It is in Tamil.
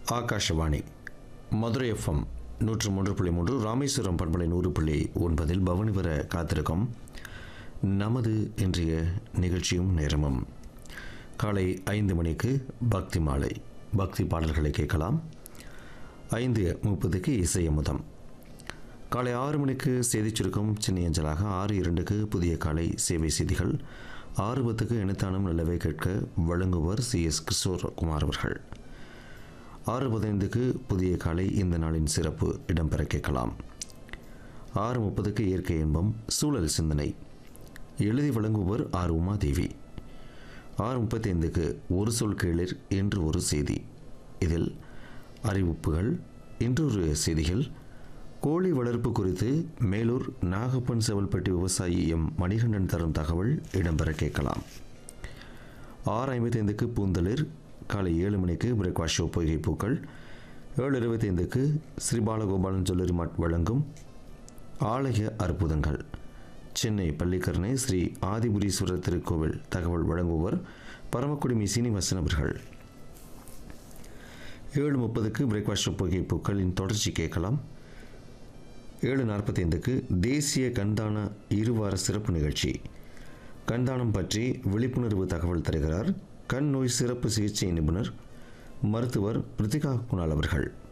ஆகாஷவாணி மதுரை எஃப்எம் நூற்று மூன்று புள்ளி மூன்று ராமேஸ்வரம் பண்பலை நூறு புள்ளி ஒன்பதில் பவனி வர காத்திருக்கும் நமது இன்றைய நிகழ்ச்சியும் நேரமும் காலை ஐந்து மணிக்கு பக்தி மாலை பக்தி பாடல்களை கேட்கலாம் ஐந்து முப்பதுக்கு இசையமுதம் காலை ஆறு மணிக்கு செய்திச் சுருக்கம் சின்ன அஞ்சலாக ஆறு இரண்டுக்கு புதிய காலை சேவை செய்திகள் ஆறு பத்துக்கு இனத்தானும் நல்லவை கேட்க வழங்குவர் சி எஸ் கிஷோர் குமார் அவர்கள் ஆறு பதினைந்துக்கு புதிய காலை இந்த நாளின் சிறப்பு இடம்பெற கேட்கலாம் ஆறு முப்பதுக்கு இயற்கை இன்பம் சூழல் சிந்தனை எழுதி வழங்குவர் ஆர் உமாதேவி ஆறு முப்பத்தைந்துக்கு ஒரு சொல் கேளிர் என்று ஒரு செய்தி இதில் அறிவிப்புகள் இன்றொரு செய்திகள் கோழி வளர்ப்பு குறித்து மேலூர் நாகப்பன் செவல்பட்டி விவசாயி எம் மணிகண்டன் தரும் தகவல் இடம்பெற கேட்கலாம் ஆறு ஐம்பத்தைந்துக்கு பூந்தளிர் காலை ஏழு மணிக்கு பிரேக்வாஸ்ட் ஷோ பொய்கை பூக்கள் ஏழு இருபத்தைந்துக்கு ஸ்ரீ பாலகோபாலன் ஜுவல்லரி மார்ட் வழங்கும் ஆலய அற்புதங்கள் சென்னை பள்ளிக்கரணை ஸ்ரீ ஆதிபுரீஸ்வரர் திருக்கோவில் தகவல் வழங்குவர் பரமக்குடிமி சீனிவாசன் அவர்கள் ஏழு முப்பதுக்கு பிரேக்வாஸ்ட் ஷோ பொய்கை பூக்களின் தொடர்ச்சி கேட்கலாம் ஏழு நாற்பத்தைந்துக்கு தேசிய கண்தான இருவார சிறப்பு நிகழ்ச்சி கண்தானம் பற்றி விழிப்புணர்வு தகவல் தருகிறார் கண் நோய் சிறப்பு சிகிச்சை நிபுணர் மருத்துவர் பிரித்திகா குணால் அவர்கள்